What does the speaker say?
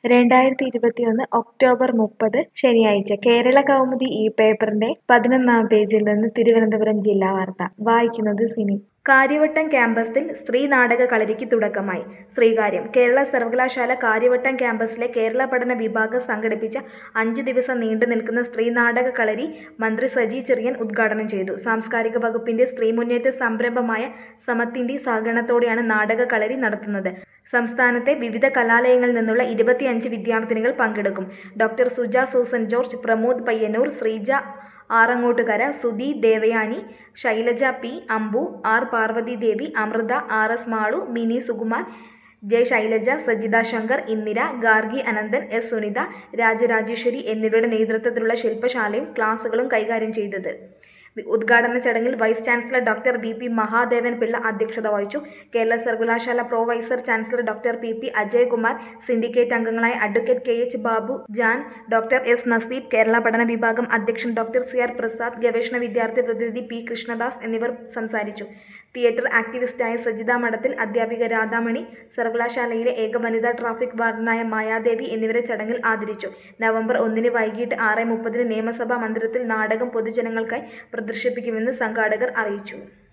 രണ്ടായിരത്തി ഇരുപത്തിയൊന്ന് ഒക്ടോബർ മുപ്പത് ശനിയാഴ്ച കേരള കൗമുദി ഈ പേപ്പറിന്റെ പതിനൊന്നാം പേജിൽ നിന്ന് തിരുവനന്തപുരം ജില്ലാ വാർത്ത വായിക്കുന്നത് സിനി കാര്യവട്ടം ക്യാമ്പസിൽ സ്ത്രീ നാടക കളരിക്ക് തുടക്കമായി ശ്രീകാര്യം കേരള സർവകലാശാല കാര്യവട്ടം ക്യാമ്പസിലെ കേരള പഠന വിഭാഗം സംഘടിപ്പിച്ച അഞ്ചു ദിവസം നീണ്ടു നിൽക്കുന്ന സ്ത്രീ നാടക കളരി മന്ത്രി സജി ചെറിയൻ ഉദ്ഘാടനം ചെയ്തു സാംസ്കാരിക വകുപ്പിന്റെ സ്ത്രീ മുന്നേറ്റ സംരംഭമായ സമത്തിന്റെ സഹകരണത്തോടെയാണ് നാടക കളരി നടത്തുന്നത് സംസ്ഥാനത്തെ വിവിധ കലാലയങ്ങളിൽ നിന്നുള്ള ഇരുപത്തിയഞ്ച് വിദ്യാർത്ഥിനികൾ പങ്കെടുക്കും doctor Suja Susan George Pramod Payyanur Sreeja Arangottukara Sudhi Devayani Shailaja P Ambu R Parvathi Devi Amrutha R S Malu Mini Sukumar J Shailaja Sajitha Shankar Indira Gargi Ananthan S Sunitha Rajarajeshwari എന്നിവരുടെ നേതൃത്വത്തിലുള്ള ശില്പശാലയും ക്ലാസുകളും കൈകാര്യം ചെയ്തത് ഉദ്ഘാടന ചടങ്ങിൽ vice chancellor doctor B P Mahadevan Pillai അധ്യക്ഷത വഹിച്ചു കേരള സർവകലാശാല pro vice chancellor doctor P P Ajayakumar syndicate അംഗങ്ങളായ advocate K H Babu Jan doctor S Naseeb Kerala പഠന വിഭാഗം അധ്യക്ഷൻ ഡോക്ടർ സി ആർ പ്രസാദ് ഗവേഷണ വിദ്യാർത്ഥി പ്രതിനിധി പി കൃഷ്ണദാസ് എന്നിവർ സംസാരിച്ചു തിയേറ്റർ ആക്ടിവിസ്റ്റായ സജിത മഠത്തിൽ അധ്യാപിക രാധാമണി സർവകലാശാലയിലെ ഏക വനിതാ ട്രാഫിക് വാർഡനായ മായാദേവി എന്നിവരെ ചടങ്ങിൽ ആദരിച്ചു നവംബർ ഒന്നിന് വൈകിട്ട് ആറ് മുപ്പതിന് നിയമസഭാ മന്ദിരത്തിൽ നാടകം പൊതുജനങ്ങൾക്കായി പ്രദർശിപ്പിക്കുമെന്ന് സംഘാടകർ അറിയിച്ചു